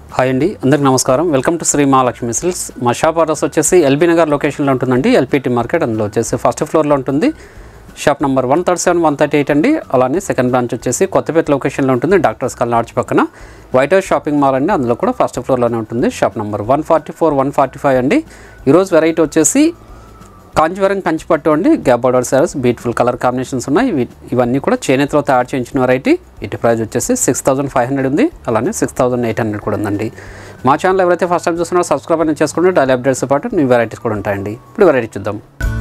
Hi అండి అందరికి నమస్కారం welcome to Shri Mahalakshmi silks మా షాప్ అడ్రస్ వచ్చేసి ఎల్బీ నగర్ లొకేషన్లో ఉంటుందండి ఎల్పిటి మార్కెట్ అందులో వచ్చేసి ఫస్ట్ ఫ్లోర్లో ఉంటుంది shop number one thirty seven one thirty eight అండి అలానే సెకండ్ బ్రాంచ్ వచ్చేసి కొత్తపేట లొకేషన్లో ఉంటుంది డాక్టర్స్ కాలనీ ఆర్చ్ పక్కన వైట్ హౌస్ షాపింగ్ మాల్ అండి అందులో కూడా ఫస్ట్ ఫ్లోర్లోనే ఉంటుంది shop number one forty four one forty five అండి ఈరోజు వెరైటీ వచ్చేసి కాంచీవరం కంచిపట్టు అండి gap border saris beautiful colour combinations ఉన్నాయి ఇవి- ఇవన్నీ కూడా చేనేతలో తయారు చేయించిన వెరైటీ ఇటు ప్రైస్ వచ్చేసి సిక్స్ థౌసండ్ ఫైవ్ హండ్రెడ్ ఉంది అలానే సిక్స్ థౌసండ్ ఎయిట్ హండ్రెడ్ కూడా ఉందండి మా ఛానల్ ఎవరైతే ఫస్ట్ టైం చూస్తున్నారో సబ్స్క్రైబ్ అనేది చేసుకుంటే డైలీ అప్డేట్స్ పాటు న్యూ వెరైటీస్ కూడా ఉంటాయండి ఇప్పుడు వెరైటీ చూద్దాం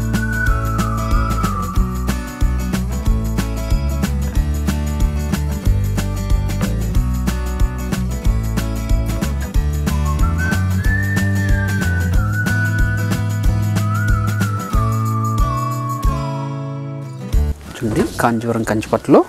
చూడండి కాంచీవరం కంచిపట్టులో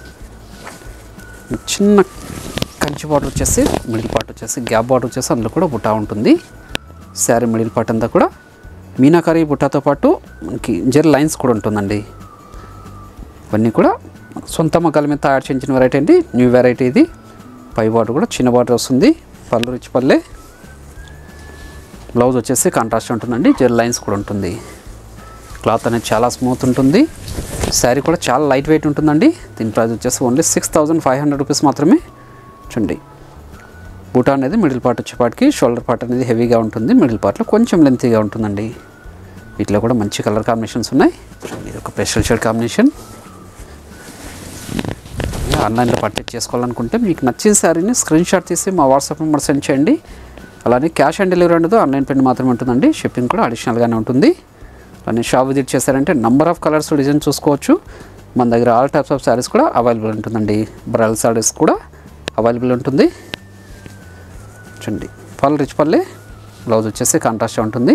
చిన్న కంచి బార్డర్ వచ్చేసి మిడిల్ పార్ట్ వచ్చేసి గ్యాప్ బార్డర్ వచ్చేసి అందులో కూడా బుట్ట ఉంటుంది శారీ మిడిల్ పార్ట్ అంతా కూడా మీనాకారి బుట్టతో పాటు మనకి జెర్ లైన్స్ కూడా ఉంటుందండి ఇవన్నీ కూడా సొంత మగ్గాల మీద తయారు చేయించిన వెరైటీ అండి న్యూ వెరైటీ ఇది పై బార్డర్ కూడా చిన్న బార్డర్ వస్తుంది పళ్ళు రిచ్ పల్లె బ్లౌజ్ వచ్చేసి కాంట్రాస్ట్ ఉంటుందండి జెర్ లైన్స్ కూడా ఉంటుంది క్లాత్ అనేది చాలా స్మూత్ ఉంటుంది శారీ కూడా చాలా లైట్ వెయిట్ ఉంటుందండి దీని ప్రైస్ వచ్చేసి only six thousand five hundred rupees మాత్రమే చూడండి బూటా అనేది మిడిల్ పార్ట్ వచ్చేపాటికి షోల్డర్ పార్ట్ అనేది హెవీగా ఉంటుంది మిడిల్ పార్ట్లో కొంచెం లెంతీగా ఉంటుందండి వీటిలో కూడా మంచి కలర్ కాంబినేషన్స్ ఉన్నాయి చూడండి ఇది ఒక స్పెషల్ షేడ్ కాంబినేషన్ ఆన్లైన్లో పర్చేజ్ చేసుకోవాలనుకుంటే మీకు నచ్చిన శారీని స్క్రీన్ షాట్ తీసి మా వాట్సాప్ నెంబర్ సెండ్ చేయండి అలానే క్యాష్ ఆన్ డెలివరీ ఉండదు ఆన్లైన్ పేమెంట్ మాత్రమే ఉంటుందండి షిప్పింగ్ కూడా అడిషనల్గానే ఉంటుంది అలానే షాప్ విజిట్ చేశారంటే నంబర్ ఆఫ్ కలర్స్ డిజైన్ చూసుకోవచ్చు మన దగ్గర ఆల్ టైప్స్ ఆఫ్ శారీస్ కూడా అవైలబుల్ ఉంటుందండి బ్రైల్ శారీస్ కూడా అవైలబుల్ ఉంటుంది చూడండి పళ్ళు రిచ్ పల్లె బ్లౌజ్ వచ్చేసి కాంట్రాస్ట్ ఉంటుంది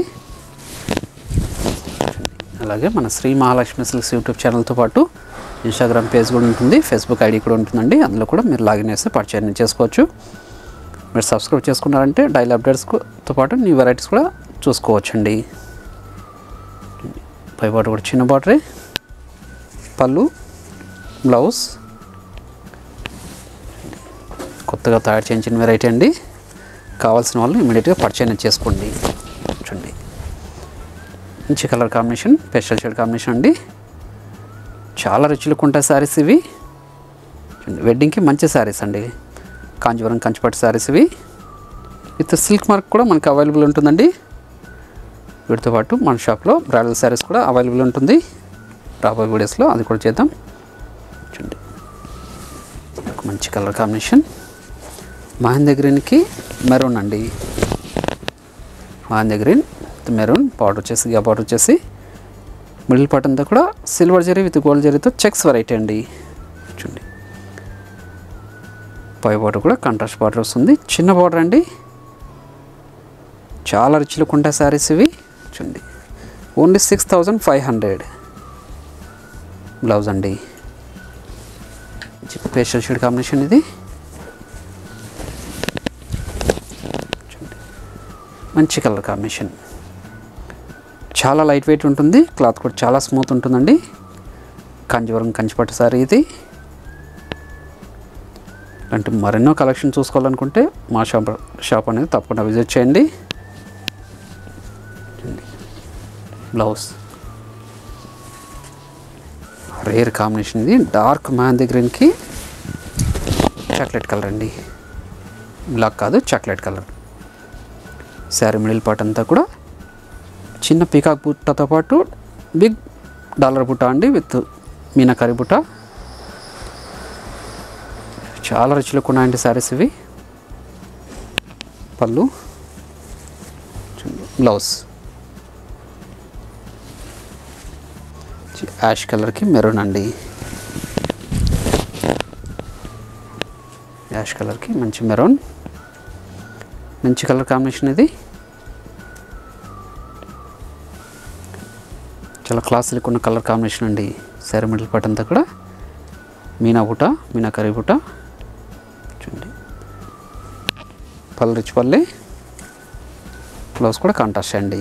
అలాగే మన శ్రీ మహాలక్ష్మి సిల్క్స్ యూట్యూబ్ ఛానల్తో పాటు ఇన్స్టాగ్రామ్ పేజ్ కూడా ఉంటుంది ఫేస్బుక్ ఐడి కూడా ఉంటుందండి అందులో కూడా మీరు లాగిన్ చేస్తే పర్చేజ్ చేసుకోవచ్చు మీరు సబ్స్క్రైబ్ చేసుకున్నారంటే డైలీ అప్డేట్స్తో పాటు న్యూ వెరైటీస్ కూడా చూసుకోవచ్చండి పై బాటర్ కూడా చిన్న బాటరే పళ్ళు బ్లౌజ్ కొత్తగా తయారు చేయించిన వెరైటీ అండి కావాల్సిన వాళ్ళు ఇమీడియట్గా పర్చేజ్ చేసుకోండి చూడండి మంచి colour combination pastel shade combination అండి చాలా రిచ్ లుక్ ఉంటాయి శారీస్ ఇవి చూడండి, వెడ్డింగ్కి మంచి శారీస్ అండి కాంచీవరం కంచిపట్టు శారీస్ ఇవి విత్ సిల్క్ మార్క్ కూడా మనకి అవైలబుల్ ఉంటుందండి వీటితో పాటు మన షాప్లో బ్రైడల్ శారీస్ కూడా అవైలబుల్ ఉంటుంది రాబోయే వీడియోస్లో అది కూడా చేద్దాం చూడండి ఒక మంచి కలర్ కాంబినేషన్ మహేంద్ర గ్రీన్కి మెరూన్ అండి మహేంద్ర గ్రీన్ మెరూన్ పౌడర్ వచ్చేసి గా పౌడర్ వచ్చేసి మిడిల్ పార్ట్ అంతా కూడా సిల్వర్ జరీ విత్ గోల్డ్ జరీతో చెక్స్ వెరైటీ అండి చూడండి పై బార్డర్ కూడా కాంట్రాస్ట్ బార్డర్ వస్తుంది చిన్న బార్డర్ అండి చాలా రిచ్ లుక్ ఉంటాయి శారీస్ ఇవి చూడండి only six thousand five hundred blouse అండి పేస్టల్ షేడ్ కాంబినేషన్ ఇది చూడండి. మంచి కలర్ కాంబినేషన్ చాలా లైట్ వెయిట్ ఉంటుంది క్లాత్ కూడా చాలా స్మూత్ ఉంటుందండి కాంజీవరం కంచిపట్టు సారీ ఇది అంటే మరెన్నో కలెక్షన్ చూసుకోవాలనుకుంటే మా షాప్ షాప్ అనేది తప్పకుండా విజిట్ చేయండి బ్లౌజ్ రేర్ కాంబినేషన్ ఇది డార్క్ మ్యాంది గ్రీన్కి చాక్లెట్ కలర్ అండి బ్లాక్ కాదు chocolate colour sari middle part అంతా కూడా చిన్న పీకాక్ బుట్టతో పాటు బిగ్ డాలర్ బుట్ట అండి విత్ మీనాకరి బుట్ట చాలా రుచులకు ఉన్నాయండి శారీస్ ఇవి పళ్ళు చూడండి, బ్లౌజ్ చి- యాష్ కలర్కి మెరూన్ అండి యాష్ కలర్కి మంచి మెరూన్ మంచి కలర్ కాంబినేషన్ ఇది చాలా క్లాసిక్ ఉన్న కలర్ కాంబినేషన్ అండి శారీ మిడిల్ పార్ట్ అంతా కూడా మీనా బుట్ట మీనా కర్రీ బుట్ట చూడండి పళ్ళు రిచ్ పల్లె బ్లౌజ్ కూడా కాంట్రాస్ట్ అండి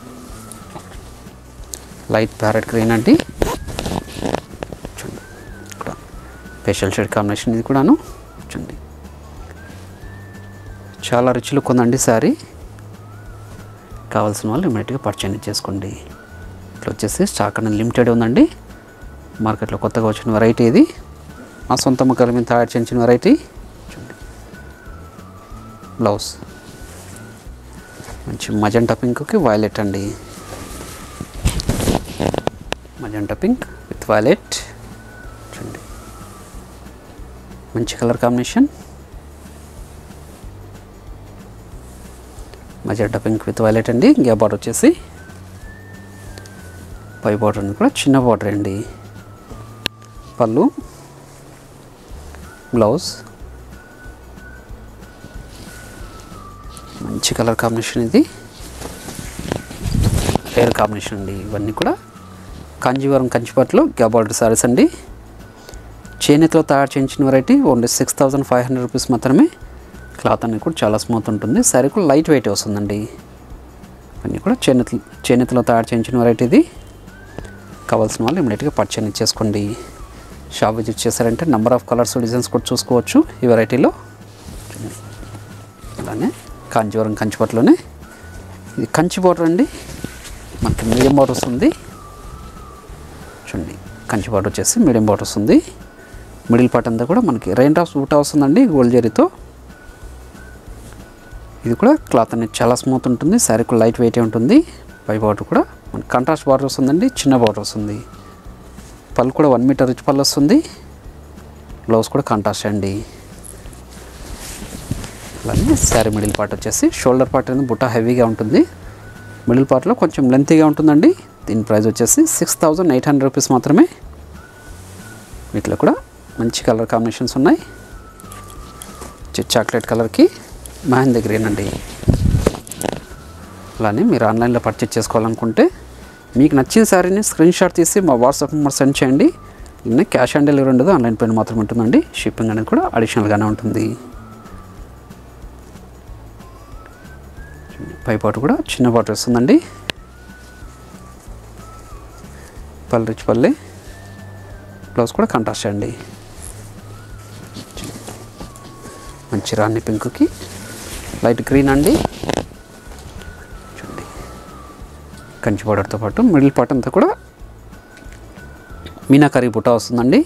లైట్ ప్యారెట్ గ్రీన్ అండి చూడండి ఇక్కడ స్పెషల్ షేడ్ కాంబినేషన్ ఇది కూడాను చూడండి చాలా రిచ్ లుక్ ఉందండి శారీ కావాల్సిన వాళ్ళు ఇమీడియట్గా పర్చేజ్ చేసుకోండి ఇట్లా వచ్చేసి స్టాక్ అనేది లిమిటెడ్ ఉందండి మార్కెట్లో కొత్తగా వచ్చిన వెరైటీ ఇది మా సొంత ముక్కల మీద తయారు చేయించిన వెరైటీ చూడండి బ్లౌజ్ మంచి మజంటా పింక్కి వైలెట్ అండి మజంటా పింక్ విత్ వైలెట్ చూడండి మంచి colour combination magenta pink with violet అండి గ్యా బార్డర్ వచ్చేసి పై బార్డర్ అనేది కూడా చిన్న బార్డర్ అండి పళ్ళు బ్లౌజ్ మంచి కలర్ కాంబినేషన్ ఇది రేర్ కాంబినేషన్ అండి ఇవన్నీ కూడా కాంజీవరం కంచిపట్లో గ్యా బార్డర్ సారీస్ అండి చేనేతలో తయారు చేయించిన variety only six thousand five hundred rupees మాత్రమే క్లాత్ అనేది కూడా చాలా స్మూత్ ఉంటుంది శారీ కూడా లైట్ వెయిట్ వస్తుందండి అన్నీ కూడా చేనేత చేనేతలో తయారు చేయించిన వెరైటీ ఇది కావాల్సిన వాళ్ళు ఇమీడియట్గా పర్చేజ్ చేసుకోండి షాప్ విజిట్ చేశారంటే నెంబర్ ఆఫ్ కలర్స్ డిజైన్స్ కూడా చూసుకోవచ్చు ఈ వెరైటీలో అలానే కాంచీవరం కంచిపట్లోనే ఇది కంచి బార్డర్ అండి మనకి మీడియం బార్డర్ వస్తుంది చూడండి కంచి బార్డర్ వచ్చేసి మీడియం బార్డర్ వస్తుంది మిడిల్ పార్ట్ అంతా కూడా మనకి రెయిన్ డ్రాప్స్ బూటా వస్తుందండి గోల్డ్ జరీతో ఇది కూడా క్లాత్ అనేది చాలా స్మూత్ ఉంటుంది శారీ కూడా లైట్ వెయిట్ ఉంటుంది పై బార్డర్ కూడా మనకి కాంట్రాస్ట్ బార్డర్ వస్తుందండి చిన్న బార్డర్ వస్తుంది పళ్ళు కూడా వన్ మీటర్ రిచ్ పళ్ళు వస్తుంది బ్లౌజ్ కూడా కాంట్రాస్ట్ అండి అలానే శారీ మిడిల్ పార్ట్ వచ్చేసి షోల్డర్ పార్ట్ అనేది బుట్ట హెవీగా ఉంటుంది మిడిల్ పార్ట్లో కొంచెం లెంతీగా ఉంటుందండి దీని ప్రైస్ వచ్చేసి six thousand eight hundred rupees మాత్రమే వీటిలో కూడా మంచి కలర్ కాంబినేషన్స్ ఉన్నాయి చి- చాక్లెట్ కలర్కి మెహందీ గ్రీన్ అండి అలానే మీరు ఆన్లైన్లో పర్చేజ్ చేసుకోవాలనుకుంటే మీకు నచ్చిన శారీని స్క్రీన్ షాట్ తీసి మా వాట్సాప్ నెంబర్ సెండ్ చేయండి ఇన్న క్యాష్ ఆన్ డెలివరీ ఉండదు ఆన్లైన్ పేమెంట్ మాత్రం ఉంటుందండి షిప్పింగ్ అనేది కూడా అడిషనల్గానే ఉంటుంది పై పాటు కూడా చిన్న పాటు వస్తుందండి పల్లి రిచ్ పల్లి బ్లౌజ్ కూడా కంట్రాస్ట్ అండి మంచి రాణి పింక్కి లైట్ గ్రీన్ అండి చూడండి కంచి బార్డర్తో పాటు మిడిల్ పార్ట్ అంతా కూడా మీనాకరీ బుట్ట వస్తుందండి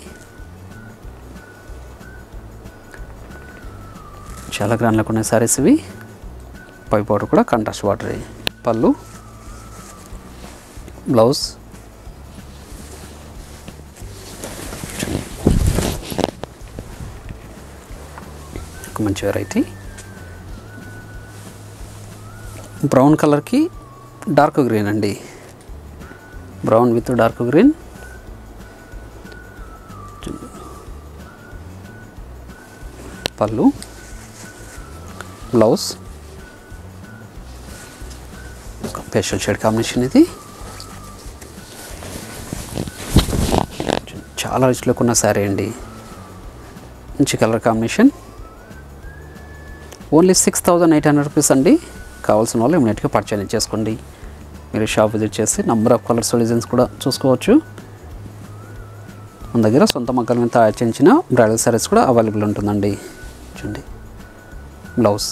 చాలా గ్రాండ్లకు ఉన్నాయి సారీస్ ఇవి పై బార్డర్ కూడా కంట్రాస్ట్ బార్డర్ పళ్ళు బ్లౌజ్ ఒక మంచి వెరైటీ బ్రౌన్ కలర్కి డార్క్ గ్రీన్ అండి brown with dark green pallu blouse ఒక పేస్టల్ షేడ్ కాంబినేషన్ ఇది చాలా రిచ్ లుక్ ఉన్న శారీ అండి మంచి colour combination only six thousand eight hundred rupees అండి కావాల్సిన వాళ్ళు ఇమీడియట్గా పర్చేజ్ చేసుకోండి మీరు షాప్ విజిట్ చేసి నంబర్ ఆఫ్ కలర్స్ డిజైన్స్ కూడా చూసుకోవచ్చు మన దగ్గర సొంత మగ్గల మీద తయారు చేయించిన బ్రైడల్ సారీస్ కూడా అవైలబుల్ ఉంటుందండి చూడండి బ్లౌజ్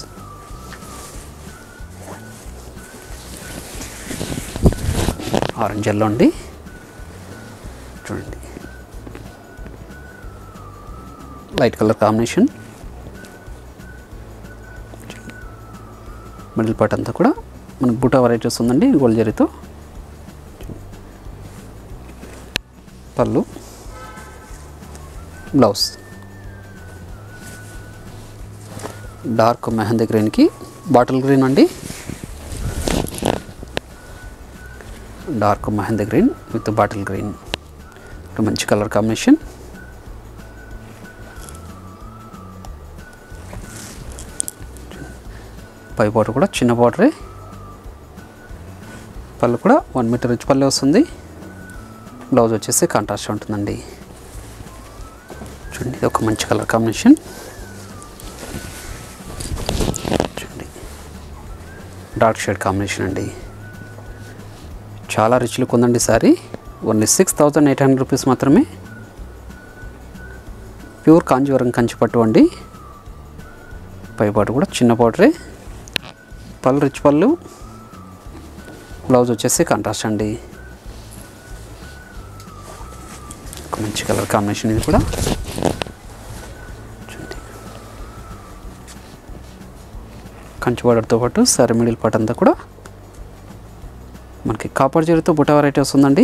ఆరెంజ్ ఎల్లో అండి చూడండి light colour combination middle part అంతా కూడా మనకు బూటా వెరైటీస్ ఉందండి గోల్డ్ జరీతో పళ్ళు బ్లౌజ్ డార్క్ మెహందీ గ్రీన్కి బాటిల్ గ్రీన్ అండి dark mehndi green with bottle green ఒక మంచి కలర్ కాంబినేషన్ పై బార్డర్ కూడా చిన్న బార్డరే పళ్ళు కూడా వన్ మీటర్ రిచ్ పల్లె వస్తుంది బ్లౌజ్ వచ్చేసి కాంట్రాస్ట్ ఉంటుందండి చూడండి ఇది ఒక మంచి కలర్ కాంబినేషన్ చూడండి డార్క్ షేడ్ కాంబినేషన్ అండి చాలా రిచ్ లుక్ ఉందండి sari only six thousand eight hundred rupees మాత్రమే ప్యూర్ కాంజీవరం కంచి పట్టు అండి పైపాటు కూడా చిన్న పౌడరే పళ్ళు రిచ్ పళ్ళు బ్లౌజ్ వచ్చేసి కాంట్రాస్ట్ అండి ఒక మంచి కలర్ కాంబినేషన్ ఇది కూడా చూడండి. కంచి బార్డర్తో పాటు సరే మిడిల్ పార్ట్ అంతా కూడా మనకి కాపర్ జీరతో బుట్ట వెరైటీ వస్తుందండి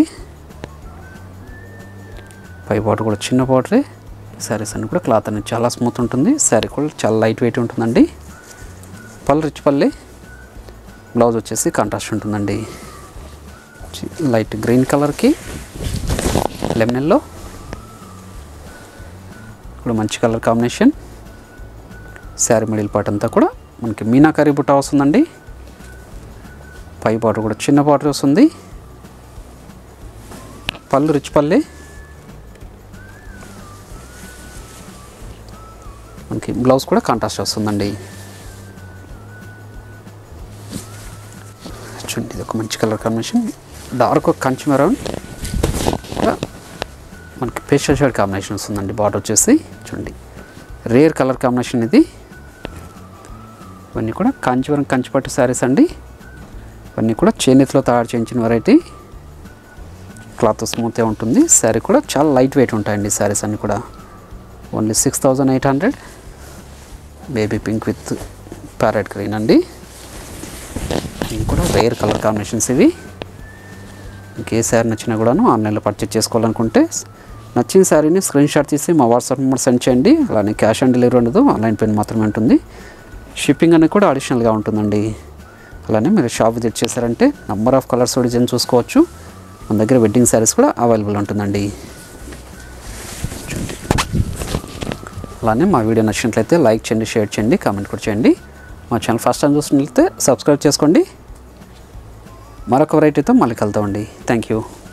పై బార్డర్ కూడా చిన్న బార్డరే శారీస్ అన్ని కూడా క్లాత్ అనేది చాలా స్మూత్ ఉంటుంది శారీ కూడా చాలా లైట్ వెయిట్ ఉంటుందండి పళ్ళు రిచ్ పల్లి బ్లౌజ్ వచ్చేసి కాంట్రాస్ట్ ఉంటుందండి చి- లైట్ గ్రీన్ కలర్కి లెమన్ ఎల్లో ఇప్పుడు మంచి colour combination sari middle part అంతా కూడా మనకి మీనాకరీ బుట్ట వస్తుందండి పై బార్డర్ కూడా చిన్న బార్డర్ వస్తుంది పళ్ళు రిచ్ పల్లి మనకి బ్లౌజ్ కూడా కాంట్రాస్ట్ వస్తుందండి చూడండి ఇది ఒక మంచి colour combination dark Kanchi maroon మనకి పేస్టల్ షేడ్ కాంబినేషన్ వస్తుందండి బార్డర్ వచ్చేసి చూడండి రేర్ కలర్ కాంబినేషన్ ఇది ఇవన్నీ కూడా కాంచీవరం కంచిపట్టు శారీస్ అండి ఇవన్నీ కూడా చేనేతిలో తయారు చేయించిన వెరైటీ క్లాత్ స్మూత్గా ఉంటుంది శారీ కూడా చాలా లైట్ వెయిట్ ఉంటాయండి శారీస్ అన్నీ కూడా only six thousand eight hundred baby pink with parrot green అండి ఇవి కూడా రేర్ కలర్ కాంబినేషన్స్ ఇవి ఇంకే శారీ నచ్చినా కూడాను ఆన్లైన్లో పర్చేజ్ చేసుకోవాలనుకుంటే నచ్చిన శారీని స్క్రీన్ షాట్ తీసి మా వాట్సాప్ నెంబర్ సెండ్ చేయండి అలానే క్యాష్ ఆన్ డెలివరీ ఉండదు ఆన్లైన్ పేమెంట్ మాత్రమే ఉంటుంది షిప్పింగ్ అనేది కూడా అడిషనల్గా ఉంటుందండి అలానే మీరు షాప్ విజిట్ చేశారంటే నంబర్ ఆఫ్ కలర్స్ డిజైన్ చూసుకోవచ్చు మన దగ్గర వెడ్డింగ్ శారీస్ కూడా అవైలబుల్ ఉంటుందండి చూడండి అలానే మా వీడియో నచ్చినట్లయితే లైక్ చేయండి షేర్ చేయండి కామెంట్ కూడా చేయండి మా ఛానల్ ఫస్ట్ టైం చూసినట్లయితే సబ్స్క్రైబ్ చేసుకోండి మరొక వెరైటీతో మళ్ళీ కలుద్దామండి థ్యాంక్ యూ